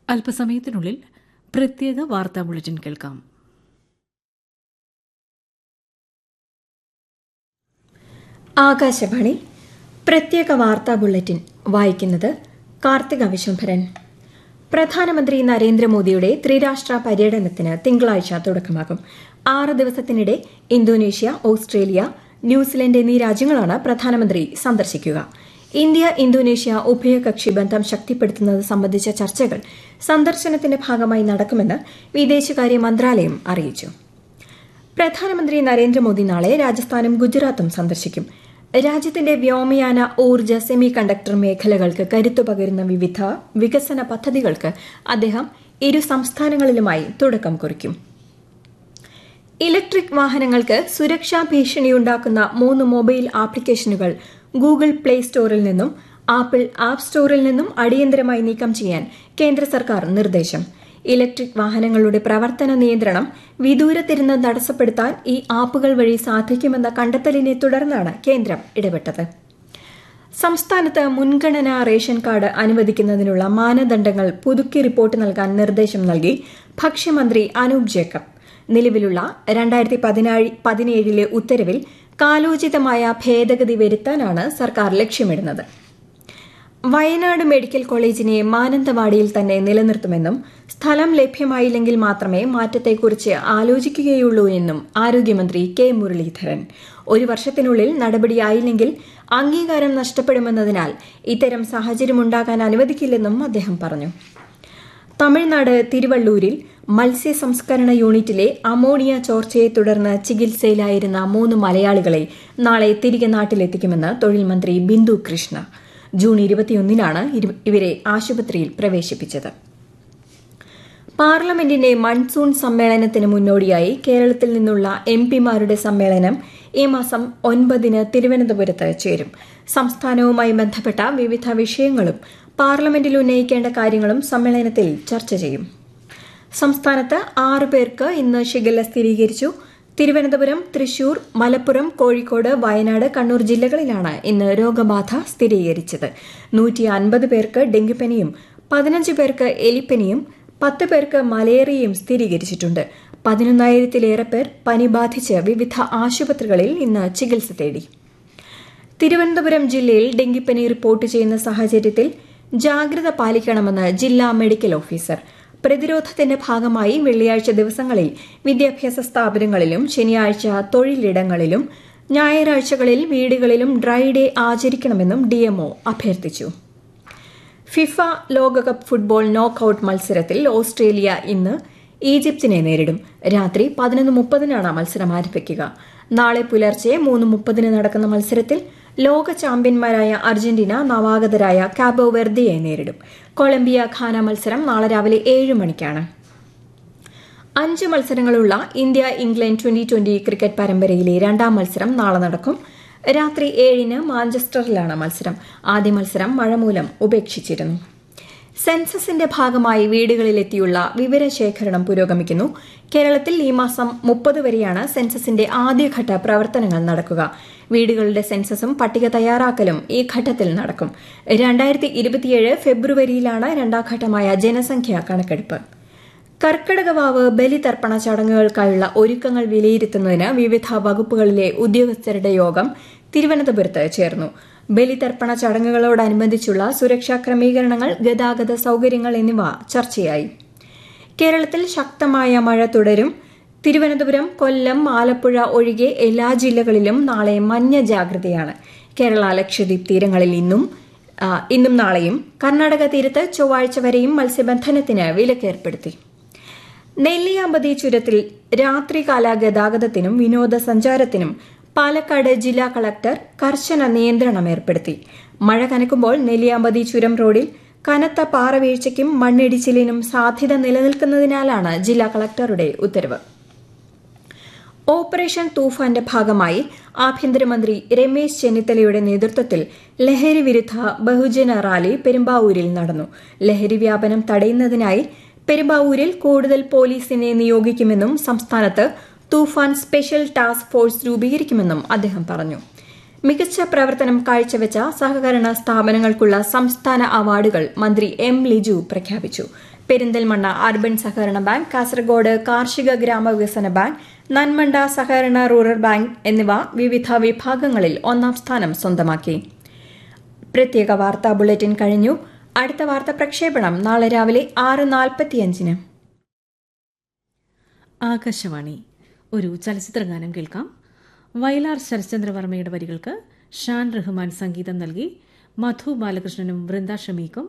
അല്പസമയത്തിനുള്ളിൽ പ്രത്യേക വാർത്താ ബുള്ളറ്റിൻ കേൾക്കാം ആകാശവാണി പ്രത്യേക വാർത്താ ബുള്ളറ്റിൻ വായിക്കുന്നത് കാർത്തിക വിശംഭരൻ പ്രധാനമന്ത്രി നരേന്ദ്രമോദിയുടെ ത്രിരാഷ്ട്ര പര്യടനത്തിന് തിങ്കളാഴ്ച തുടക്കമാകും ആറ് ദിവസത്തിനിടെ ഇന്തോനേഷ്യ ഓസ്ട്രേലിയ ന്യൂസിലൻഡ് എന്നീ രാജ്യങ്ങളാണ് പ്രധാനമന്ത്രി സന്ദർശിക്കുക ഇന്ത്യ ഇന്തോനേഷ്യ ഉഭയകക്ഷി ബന്ധം ശക്തിപ്പെടുത്തുന്നത് സംബന്ധിച്ച ചർച്ചകൾ സന്ദർശനത്തിന്റെ ഭാഗമായി നടക്കുമെന്ന് വിദേശകാര്യ മന്ത്രാലയം അറിയിച്ചു പ്രധാനമന്ത്രി നരേന്ദ്രമോദി നാളെ രാജസ്ഥാനും ഗുജറാത്തും സന്ദർശിക്കും രാജ്യത്തിന്റെ വ്യോമയാന ഊർജ്ജ സെമി കണ്ടക്ടർ മേഖലകൾക്ക് കരുത്തു പകരുന്ന വിവിധ വികസന പദ്ധതികൾക്ക് അദ്ദേഹം ഇരു സംസ്ഥാനങ്ങളിലുമായി തുടക്കം കുറിക്കും ഇലക്ട്രിക് വാഹനങ്ങൾക്ക് സുരക്ഷാ ഭീഷണിയുണ്ടാക്കുന്ന മൂന്ന് മൊബൈൽ ആപ്ലിക്കേഷനുകൾ ഗൂഗിൾ പ്ലേ സ്റ്റോറിൽ നിന്നും ആപ്പിൾ ആപ്പ് സ്റ്റോറിൽ നിന്നും അടിയന്തരമായി നീക്കം ചെയ്യാൻ കേന്ദ്ര സർക്കാർ നിർദ്ദേശം ഇലക്ട്രിക് വാഹനങ്ങളുടെ പ്രവർത്തന നിയന്ത്രണം വിദൂരത്തിരുന്ന് തടസ്സപ്പെടുത്താൻ ഈ ആപ്പുകൾ വഴി സാധിക്കുമെന്ന കണ്ടെത്തലിനെ തുടർന്നാണ് കേന്ദ്രം ഇടപെട്ടത് സംസ്ഥാനത്ത് മുൻഗണനാ റേഷൻ കാർഡ് അനുവദിക്കുന്നതിനുള്ള മാനദണ്ഡങ്ങൾ പുതുക്കി റിപ്പോർട്ട് നൽകാൻ നിർദ്ദേശം നൽകി ഭക്ഷ്യമന്ത്രി അനൂപ് ജേക്കബ് നിലവിലുള്ള രണ്ടായിരത്തി പതിനേഴിലെ ഉത്തരവിൽ കാലോചിതമായ ഭേദഗതി വരുത്താനാണ് സർക്കാർ ലക്ഷ്യമിടുന്നത് വയനാട് മെഡിക്കൽ കോളേജിനെ മാനന്തവാടിയിൽ തന്നെ നിലനിർത്തുമെന്നും സ്ഥലം ലഭ്യമായില്ലെങ്കിൽ മാത്രമേ മാറ്റത്തെക്കുറിച്ച് ആലോചിക്കുകയുള്ളൂ എന്നും ആരോഗ്യമന്ത്രി കെ മുരളീധരൻ ഒരു വർഷത്തിനുള്ളിൽ നടപടിയായില്ലെങ്കിൽ അംഗീകാരം നഷ്ടപ്പെടുമെന്നതിനാൽ ഇത്തരം സാഹചര്യമുണ്ടാകാൻ അനുവദിക്കില്ലെന്നും അദ്ദേഹം പറഞ്ഞു തമിഴ്നാട് തിരുവള്ളൂരിൽ മത്സ്യ സംസ്കരണ യൂണിറ്റിലെ അമോണിയ ചോർച്ചയെ തുടർന്ന് ചികിത്സയിലായിരുന്ന മൂന്ന് മലയാളികളെ നാളെ തിരികെ നാട്ടിലെത്തിക്കുമെന്ന് തൊഴിൽ മന്ത്രി ബിന്ദു കൃഷ്ണ ജൂൺ ഇരുപത്തിയൊന്നിനാണ് ഇവരെ ആശുപത്രിയിൽ പ്രവേശിപ്പിച്ചത് പാർലമെന്റിന്റെ മൺസൂൺ സമ്മേളനത്തിന് മുന്നോടിയായി കേരളത്തിൽ നിന്നുള്ള എം പിമാരുടെ സമ്മേളനം ഈ മാസം ഒൻപതിന് തിരുവനന്തപുരത്ത് ചേരും സംസ്ഥാനവുമായി ബന്ധപ്പെട്ട വിവിധ വിഷയങ്ങളും പാർലമെന്റിൽ ഉന്നയിക്കേണ്ട കാര്യങ്ങളും സമ്മേളനത്തിൽ ചർച്ച ചെയ്യും സംസ്ഥാനത്ത് ആറ് പേർക്ക് ഇന്ന് ഷിഗല്ല സ്ഥിരീകരിച്ചു തിരുവനന്തപുരം തൃശൂർ മലപ്പുറം കോഴിക്കോട് വയനാട് കണ്ണൂർ ജില്ലകളിലാണ് ഇന്ന് രോഗബാധ സ്ഥിരീകരിച്ചത് നൂറ്റി അൻപത് പേർക്ക് ഡെങ്കിപ്പനിയും പതിനഞ്ച് പേർക്ക് എലിപ്പനിയും പത്ത് പേർക്ക് മലേറിയയും സ്ഥിരീകരിച്ചിട്ടുണ്ട് പതിനൊന്നായിരത്തിലേറെ പേർ പനി ബാധിച്ച് വിവിധ ആശുപത്രികളിൽ ഇന്ന് ചികിത്സ തേടി തിരുവനന്തപുരം ജില്ലയിൽ ഡെങ്കിപ്പനി റിപ്പോർട്ട് ചെയ്യുന്ന സാഹചര്യത്തിൽ ജാഗ്രത പാലിക്കണമെന്ന് ജില്ലാ മെഡിക്കൽ ഓഫീസർ പ്രതിരോധത്തിന്റെ ഭാഗമായി വെള്ളിയാഴ്ച ദിവസങ്ങളിൽ വിദ്യാഭ്യാസ സ്ഥാപനങ്ങളിലും ശനിയാഴ്ച തൊഴിലിടങ്ങളിലും ഞായറാഴ്ചകളിൽ വീടുകളിലും ഡ്രൈ ഡേ ആചരിക്കണമെന്നും ഡിഎംഒ അഭ്യർത്ഥിച്ചു ഫിഫ ലോകകപ്പ് ഫുട്ബോൾ നോക്കൌട്ട് മത്സരത്തിൽ ഓസ്ട്രേലിയ ഇന്ന് ഈജിപ്തിനെ നേരിടും രാത്രി പതിനൊന്ന് മുപ്പതിനാണ് മത്സരം ആരംഭിക്കുക നാളെ പുലർച്ചെ മൂന്ന് മുപ്പതിന് നടക്കുന്ന മത്സരത്തിൽ ലോക ചാമ്പ്യന്മാരായ അർജന്റീന നവാഗതരായ കാബോ വെർദിയെ നേരിടും കൊളംബിയ ഖാന മത്സരം നാളെ രാവിലെ ഏഴ് മണിക്കാണ് അഞ്ച് മത്സരങ്ങളുള്ള India England twenty twenty cricket പരമ്പരയിലെ രണ്ടാം മത്സരം നാളെ നടക്കും രാത്രി ഏഴിന് മാഞ്ചസ്റ്ററിലാണ് മത്സരം ആദ്യ മത്സരം മഴ മൂലം ഉപേക്ഷിച്ചിരുന്നു സെൻസസിന്റെ ഭാഗമായി വീടുകളിലെത്തിയുള്ള വിവരശേഖരണം പുരോഗമിക്കുന്നു കേരളത്തിൽ ഈ മാസം മുപ്പത് വരെയാണ് സെൻസസിന്റെ ആദ്യഘട്ട പ്രവർത്തനങ്ങൾ നടക്കുക വീടുകളുടെ സെൻസസും പട്ടിക തയ്യാറാക്കലും ഈ ഘട്ടത്തിൽ നടക്കും രണ്ടായിരത്തി ഇരുപത്തിയേഴ് ഫെബ്രുവരിയിലാണ് രണ്ടാം ഘട്ടമായ ജനസംഖ്യാ കണക്കെടുപ്പ് കർക്കിടകവാവ് ബലിതർപ്പണ ചടങ്ങുകൾക്കായുള്ള ഒരുക്കങ്ങൾ വിലയിരുത്തുന്നതിന് വിവിധ വകുപ്പുകളിലെ ഉദ്യോഗസ്ഥരുടെ യോഗം തിരുവനന്തപുരത്ത് ചേർന്നു ബലിതർപ്പണ ചടങ്ങുകളോടനുബന്ധിച്ചുള്ള സുരക്ഷാ ക്രമീകരണങ്ങൾ ഗതാഗത സൌകര്യങ്ങൾ എന്നിവ ചർച്ചയായി കേരളത്തിൽ ശക്തമായ മഴ തുടരും തിരുവനന്തപുരം കൊല്ലം ആലപ്പുഴ ഒഴികെ എല്ലാ ജില്ലകളിലും നാളെ മഞ്ഞ ജാഗ്രതയാണ് കേരള ലക്ഷദ്വീപ് തീരങ്ങളിൽ ഇന്നും ഇന്നും നാളെയും കർണാടക തീരത്ത് ചൊവ്വാഴ്ച വരെയും മത്സ്യബന്ധനത്തിന് വിലക്കേർപ്പെടുത്തി നെല്ലിയാമ്പതി ചുരത്തിൽ രാത്രികാല ഗതാഗതത്തിനും വിനോദസഞ്ചാരത്തിനും പാലക്കാട് ജില്ലാ കളക്ടർ കർശന നിയന്ത്രണം ഏർപ്പെടുത്തി മഴ കനക്കുമ്പോൾ നെല്ലിയാമ്പതി ചുരം റോഡിൽ കനത്ത പാറവീഴ്ചയ്ക്കും മണ്ണിടിച്ചിലിനും സാധ്യത നിലനിൽക്കുന്നതിനാലാണ് ജില്ലാ കളക്ടറുടെ ഉത്തരവ് ഓപ്പറേഷൻ തൂഫാന്റെ ഭാഗമായി ആഭ്യന്തരമന്ത്രി രമേശ് ചെന്നിത്തലയുടെ നേതൃത്വത്തിൽ ലഹരി വിരുദ്ധ ബഹുജന റാലി പെരുമ്പാവൂരിൽ നടന്നു ലഹരി വ്യാപനം തടയുന്നതിനായി പെരുമ്പാവൂരിൽ കൂടുതൽ പോലീസിനെ നിയോഗിക്കുമെന്നും സംസ്ഥാനത്ത് തൂഫാൻ സ്പെഷ്യൽ ടാസ്ക് ഫോഴ്സ് രൂപീകരിക്കുമെന്നും അദ്ദേഹം പറഞ്ഞു മികച്ച പ്രവർത്തനം കാഴ്ചവെച്ച സഹകരണ സ്ഥാപനങ്ങൾക്കുള്ള സംസ്ഥാന അവാർഡുകൾ മന്ത്രി എം ലിജു പ്രഖ്യാപിച്ചു പെരിന്തൽമണ്ണ അർബൻ സഹകരണ ബാങ്ക് കാസർഗോഡ് കാർഷിക ഗ്രാമവികസന ബാങ്ക് നന്മണ്ട സഹകരണ റൂറൽ ബാങ്ക് എന്നിവ വിവിധ വിഭാഗങ്ങളിൽ ഒന്നാം സ്ഥാനം സ്വന്തമാക്കി പ്രത്യേക വാർത്താ ബുള്ളറ്റിൻ കഴിഞ്ഞു അടുത്ത വാർത്ത പ്രക്ഷേപണം നാളെ രാവിലെ ആറ് നാൽപ്പത്തിയഞ്ചിന് ആകാശവാണി ഒരു ചലച്ചിത്രഗാനം കേൾക്കാം വയലാർ ശരത്ചന്ദ്രവർമ്മയുടെ വരികൾക്ക് ഷാൻ റഹ്മാൻ സംഗീതം നൽകി മധു ബാലകൃഷ്ണനും വൃന്ദ ഷമീക്കും